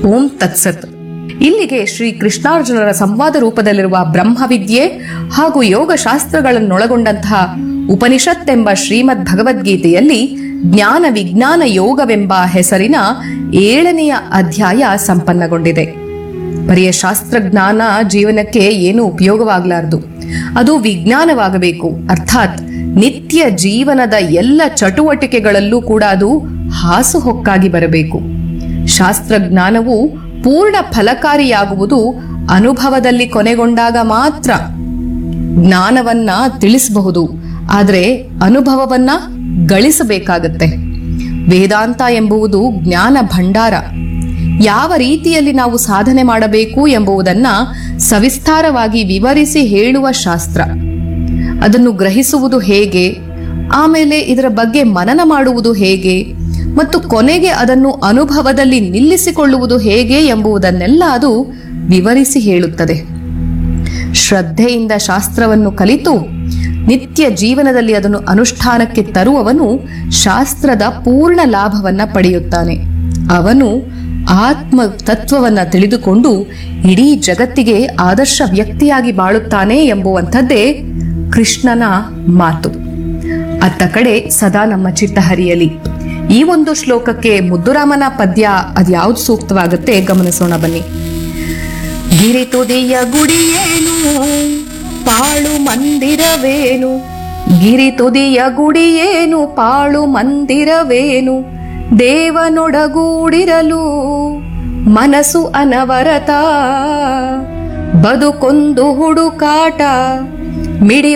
ಓಂ ತತ್ಸತ್ ಇಲ್ಲಿಗೆ ಶ್ರೀ ಕೃಷ್ಣಾರ್ಜುನರ ಸಂವಾದ ರೂಪದಲ್ಲಿರುವ ಬ್ರಹ್ಮವಿದ್ಯೆ ಹಾಗೂ ಯೋಗಶಾಸ್ತ್ರಗಳನ್ನೊಳಗೊಂಡಂತಹ ಉಪನಿಷತ್ ಎಂಬ ಶ್ರೀಮದ್ ಭಗವದ್ಗೀತೆಯಲ್ಲಿ ಜ್ಞಾನ ವಿಜ್ಞಾನ ಯೋಗವೆಂಬ ಹೆಸರಿನ ಏಳನೆಯ ಅಧ್ಯಾಯ ಸಂಪನ್ನಗೊಂಡಿದೆ ಬರೆಯ ಶಾಸ್ತ್ರಜ್ಞಾನ ಜೀವನಕ್ಕೆ ಏನು ಉಪಯೋಗವಾಗಲಾರದು ಅದು ವಿಜ್ಞಾನವಾಗಬೇಕು ಅರ್ಥಾತ್ ನಿತ್ಯ ಜೀವನದ ಎಲ್ಲ ಚಟುವಟಿಕೆಗಳಲ್ಲೂ ಕೂಡ ಅದು ಹಾಸುಹೊಕ್ಕಾಗಿ ಬರಬೇಕು ಶಾಸ್ತ್ರಜ್ಞಾನವು ಪೂರ್ಣ ಫಲಕಾರಿಯಾಗುವುದು ಅನುಭವದಲ್ಲಿ ಕೊನೆಗೊಂಡಾಗ ಮಾತ್ರ ಜ್ಞಾನವನ್ನ ತಿಳಿಸಬಹುದು ಆದರೆ ಅನುಭವವನ್ನ ಗಳಿಸಬೇಕಾಗತ್ತೆ ವೇದಾಂತ ಎಂಬುವುದು ಜ್ಞಾನ ಭಂಡಾರ ಯಾವ ರೀತಿಯಲ್ಲಿ ನಾವು ಸಾಧನೆ ಮಾಡಬೇಕು ಎಂಬುದನ್ನ ಸವಿಸ್ತಾರವಾಗಿ ವಿವರಿಸಿ ಹೇಳುವ ಶಾಸ್ತ್ರ ಅದನ್ನು ಗ್ರಹಿಸುವುದು ಹೇಗೆ ಆಮೇಲೆ ಇದರ ಬಗ್ಗೆ ಮನನ ಮಾಡುವುದು ಹೇಗೆ ಮತ್ತು ಕೊನೆಗೆ ಅದನ್ನು ಅನುಭವದಲ್ಲಿ ನಿಲ್ಲಿಸಿಕೊಳ್ಳುವುದು ಹೇಗೆ ಎಂಬುದನ್ನೆಲ್ಲ ಅದು ವಿವರಿಸಿ ಹೇಳುತ್ತದೆ ಶ್ರದ್ಧೆಯಿಂದ ಶಾಸ್ತ್ರವನ್ನು ಕಲಿತು ನಿತ್ಯ ಜೀವನದಲ್ಲಿ ಅದನ್ನು ಅನುಷ್ಠಾನಕ್ಕೆ ತರುವವನು ಶಾಸ್ತ್ರದ ಪೂರ್ಣ ಲಾಭವನ್ನ ಪಡೆಯುತ್ತಾನೆ ಅವನು ಆತ್ಮ ತತ್ವವನ್ನ ತಿಳಿದುಕೊಂಡು ಇಡೀ ಜಗತ್ತಿಗೆ ಆದರ್ಶ ವ್ಯಕ್ತಿಯಾಗಿ ಬಾಳುತ್ತಾನೆ ಎಂಬುವಂಥದ್ದೇ ಕೃಷ್ಣನ ಮಾತು ಅತ್ತ ಕಡೆ ಸದಾ ನಮ್ಮ ಚಿತ್ತ ಹರಿಯಲಿ ಈ ಒಂದು ಶ್ಲೋಕಕ್ಕೆ ಮುದ್ದುರಾಮನ ಪದ್ಯ ಅದ್ಯಾವ್ದು ಸೂಕ್ತವಾಗುತ್ತೆ ಗಮನಿಸೋಣ ಬನ್ನಿ ಗಿರಿ ತುದಿಯ ಗುಡಿಯೇನು ಪಾಳು ಮಂದಿರವೇನು ಗಿರಿ ತುದಿಯ ಗುಡಿಯೇನು ಪಾಳು ಮಂದಿರವೇನು ದೇವನೊಡಗೂಡಿರಲು ಮನಸ್ಸು ಅನವರತ ಬದುಕೊಂದು ಹುಡುಕಾಟ ಮಿಡಿ